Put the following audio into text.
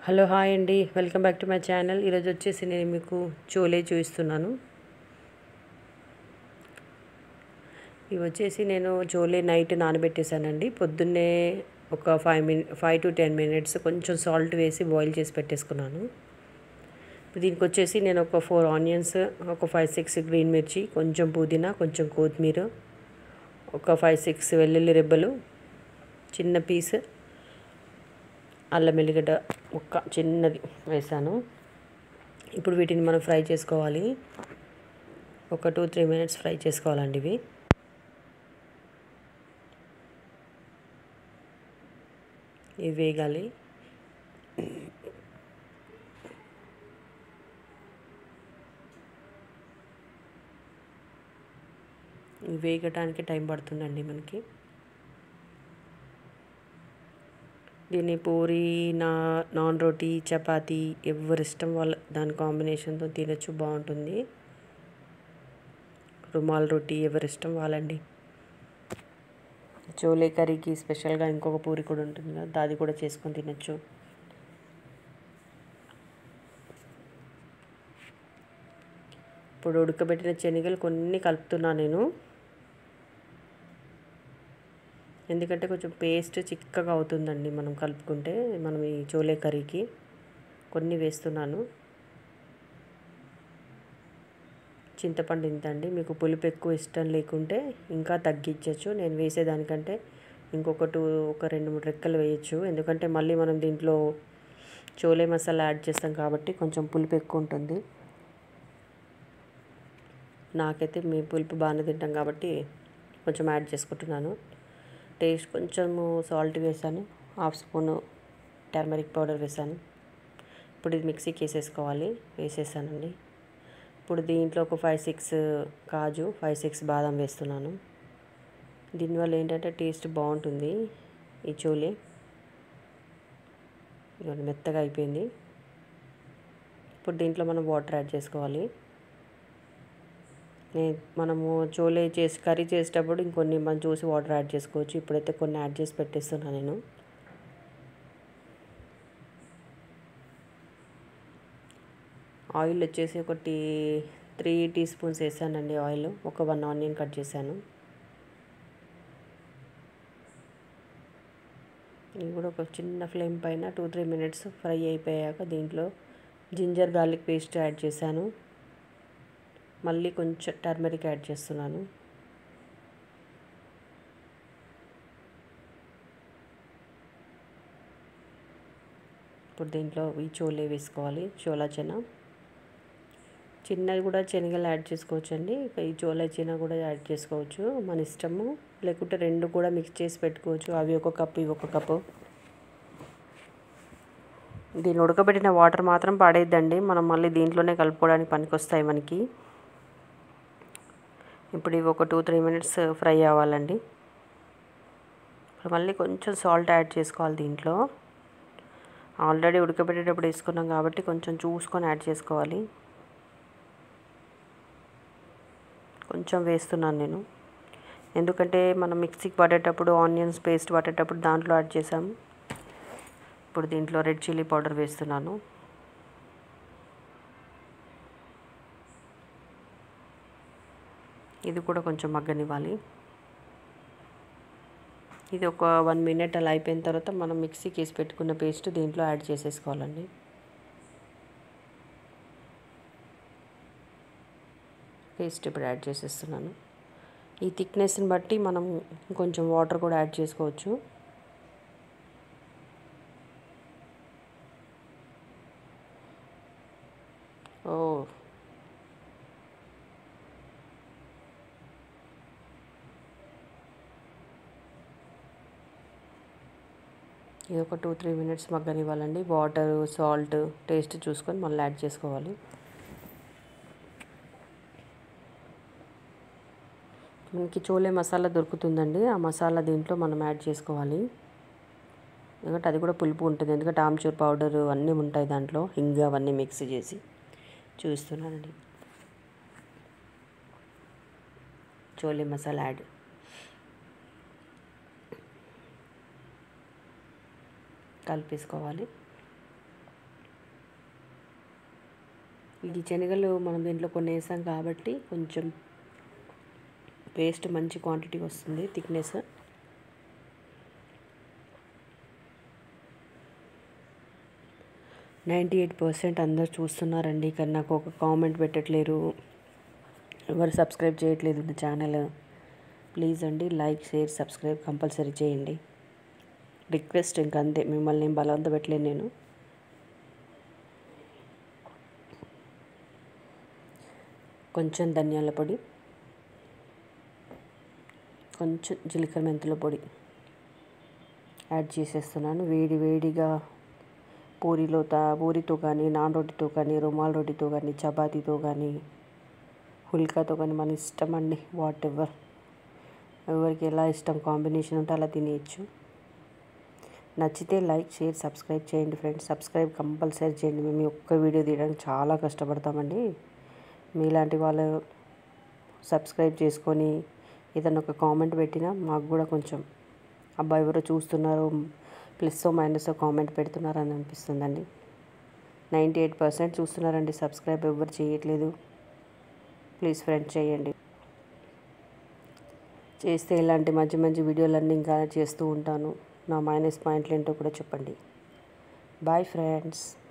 hello hi అండి welcome back to my channel ఈరోజు వచ్చేసి నేను మీకు చోలే చూపిస్తున్నాను ఇవి వచ్చేసి నేను చోలే నైట్ నానబెట్టేశానండి పొద్దున్నే ఒక five mini five to ten minutes కొంచెం సాల్ట్ వేసి బాయిల్ చేసి పెట్టేసుకున్నాను దీనికి వచ్చేసి నేను ఒక ఫోర్ ఆనియన్స్ ఒక ఫైవ్ సిక్స్ గ్రీన్ మిర్చి కొంచెం పుదీనా కొంచెం కొత్తిమీర ఒక ఫైవ్ సిక్స్ వెల్లుల్లి రెబ్బలు చిన్న పీస్ అల్లం వెల్లిగడ్డ ముక్క చిన్నది వేసాను ఇప్పుడు వీటిని మనం ఫ్రై చేసుకోవాలి ఒక టూ త్రీ మినిట్స్ ఫ్రై చేసుకోవాలండి ఇవి ఇవి వేగాలి ఇవి వేగటానికి టైం పడుతుందండి మనకి దీన్ని పూరి నా నాన్ రోటీ చపాతీ ఎవరి ఇష్టం వాళ్ళ దాని కాంబినేషన్తో తినచ్చు బాగుంటుంది రుమాల్ రోటీ ఎవరి ఇష్టం వాళ్ళండి చోలే కర్రీకి స్పెషల్గా ఇంకొక పూరి కూడా ఉంటుంది కదా అది కూడా చేసుకొని తినచ్చు ఇప్పుడు ఉడకబెట్టిన శనగలు కొన్ని కలుపుతున్నాను నేను ఎందుకంటే కొంచెం పేస్ట్ చిక్కగా అవుతుందండి మనం కలుపుకుంటే మనం ఈ చోలే కర్రీకి కొన్ని వేస్తున్నాను చింతపండు ఇంత అండి మీకు పులుపు ఎక్కువ ఇష్టం లేకుంటే ఇంకా తగ్గించవచ్చు నేను వేసేదానికంటే ఇంకొక టూ ఒక రెండు మూడు రెక్కలు వేయచ్చు ఎందుకంటే మళ్ళీ మనం దీంట్లో చోలే మసాలా యాడ్ చేస్తాం కాబట్టి కొంచెం పులుపు ఎక్కువ ఉంటుంది నాకైతే మీ పులుపు బాగానే తింటాం కాబట్టి కొంచెం యాడ్ చేసుకుంటున్నాను టేస్ట్ కొంచెము సాల్ట్ వేసాను హాఫ్ స్పూను టర్మరిక్ పౌడర్ వేసాను ఇప్పుడు ఇది మిక్సీకి వేసేసుకోవాలి వేసేసానండి ఇప్పుడు దీంట్లో ఒక ఫైవ్ సిక్స్ కాజు ఫైవ్ సిక్స్ బాదం వేస్తున్నాను దీనివల్ల ఏంటంటే టేస్ట్ బాగుంటుంది ఈ చోలే ఇవన్నీ మెత్తగా అయిపోయింది ఇప్పుడు దీంట్లో మనం వాటర్ యాడ్ చేసుకోవాలి మనము చోలే చేసి కర్రీ చేసేటప్పుడు ఇంకొన్ని మనం చూసి వాటర్ యాడ్ చేసుకోవచ్చు ఇప్పుడైతే కొన్ని యాడ్ చేసి పెట్టేస్తున్నాను నేను ఆయిల్ వచ్చేసి ఒకటి త్రీ టీ స్పూన్స్ వేసానండి ఆయిల్ ఒక వన్ ఆనియన్ కట్ చేశాను ఇది కూడా ఒక చిన్న ఫ్లేమ్ పైన టూ త్రీ మినిట్స్ ఫ్రై అయిపోయాక దీంట్లో జింజర్ గార్లిక్ పేస్ట్ యాడ్ చేశాను మళ్ళీ కొంచెం టర్మరిక్ యాడ్ చేస్తున్నాను ఇప్పుడు దీంట్లో ఈ చోలే వేసుకోవాలి చోలా చెన చిన్నది కూడా శనగలు యాడ్ చేసుకోవచ్చు అండి ఈ చోలా చెన కూడా యాడ్ చేసుకోవచ్చు మన ఇష్టము లేకుంటే రెండు కూడా మిక్స్ చేసి పెట్టుకోవచ్చు అవి ఒక కప్పు ఇవి ఒక కప్పు దీన్ని ఉడకబెట్టిన వాటర్ మాత్రం పడేద్దండి మనం మళ్ళీ దీంట్లోనే కలుపుకోవడానికి పనికొస్తాయి మనకి ఇప్పుడు ఇవి ఒక టూ త్రీ మినిట్స్ ఫ్రై అవ్వాలండి ఇప్పుడు మళ్ళీ కొంచెం సాల్ట్ యాడ్ చేసుకోవాలి దీంట్లో ఆల్రెడీ ఉడకబెట్టేటప్పుడు వేసుకున్నాం కాబట్టి కొంచెం చూసుకొని యాడ్ చేసుకోవాలి కొంచెం వేస్తున్నాను నేను ఎందుకంటే మనం మిక్సీకి పడేటప్పుడు ఆనియన్స్ పేస్ట్ పట్టేటప్పుడు దాంట్లో యాడ్ చేసాము ఇప్పుడు దీంట్లో రెడ్ చిల్లీ పౌడర్ వేస్తున్నాను ఇది కూడా కొంచెం మగ్గనివ్వాలి ఇది ఒక వన్ మినిట్ అలా అయిపోయిన తర్వాత మనం మిక్సీకి వేసి పెట్టుకున్న పేస్ట్ దీంట్లో యాడ్ చేసేసుకోవాలండి పేస్ట్ ఇప్పుడు యాడ్ చేసేస్తున్నాను ఈ థిక్నెస్ని బట్టి మనం కొంచెం వాటర్ కూడా యాడ్ చేసుకోవచ్చు ఓ ఇది ఒక టూ త్రీ మినిట్స్ మగ్గనివ్వాలండి వాటర్ సాల్ట్ టేస్ట్ చూసుకొని మళ్ళీ యాడ్ చేసుకోవాలి మనకి చోలే మసాలా దొరుకుతుందండి ఆ మసాలా దీంట్లో మనం యాడ్ చేసుకోవాలి ఎందుకంటే అది కూడా పులుపు ఉంటుంది ఎందుకంటే ఆమ్చూర్ పౌడర్ అన్నీ ఉంటాయి దాంట్లో హింగ్ అవన్నీ మిక్స్ చేసి చూస్తున్నానండి చోలే మసాలా యాడ్ కలిపేసుకోవాలి ఈ శనగలు మనం దీంట్లో కొన్ని వేసాం కాబట్టి కొంచెం పేస్ట్ మంచి క్వాంటిటీ వస్తుంది థిక్నెస్ నైంటీ ఎయిట్ పర్సెంట్ అందరు చూస్తున్నారండి కానీ నాకు ఒక కామెంట్ పెట్టట్లేరు ఎవరు సబ్స్క్రైబ్ చేయట్లేదు నా ఛానల్ ప్లీజ్ అండి లైక్ షేర్ సబ్స్క్రైబ్ కంపల్సరీ చేయండి రిక్వెస్ట్ ఇంక అంతే మిమ్మల్ని ఏం బలవంత పెట్టలేను నేను కొంచెం ధనియాల పొడి కొంచెం జీలకర్ర మెంతుల పొడి యాడ్ చేసేస్తున్నాను వేడి వేడిగా పూరిలో తా పూరితో కానీ నాన్ రోటితో కానీ రుమాల్ రోటితో కానీ చపాతీతో కానీ హుల్కాతో కానీ మన ఇష్టం అండి వాట్ ఎవర్ ఎవరికి ఎలా ఇష్టం కాంబినేషన్ ఉంటే అలా తినేయచ్చు నచ్చితే లైక్ షేర్ సబ్స్క్రైబ్ చేయండి ఫ్రెండ్స్ సబ్స్క్రైబ్ కంపల్సరీ చేయండి మేము ఈ ఒక్క వీడియో తీయడానికి చాలా కష్టపడతామండి మీలాంటి వాళ్ళు సబ్స్క్రైబ్ చేసుకొని ఏదైనా ఒక కామెంట్ పెట్టినా మాకు కూడా కొంచెం అబ్బా ఎవరో చూస్తున్నారు ప్లస్ మైనస్ కామెంట్ పెడుతున్నారు అని అనిపిస్తుందండి నైంటీ ఎయిట్ పర్సెంట్ చూస్తున్నారండి సబ్స్క్రైబ్ ఎవరు చేయట్లేదు ప్లీజ్ ఫ్రెండ్స్ చేయండి చేస్తే ఇలాంటి మంచి మంచి వీడియోలన్నీ ఇంకా చేస్తూ ఉంటాను నా మైనస్ పాయింట్లు ఏంటో కూడా చెప్పండి బాయ్ ఫ్రెండ్స్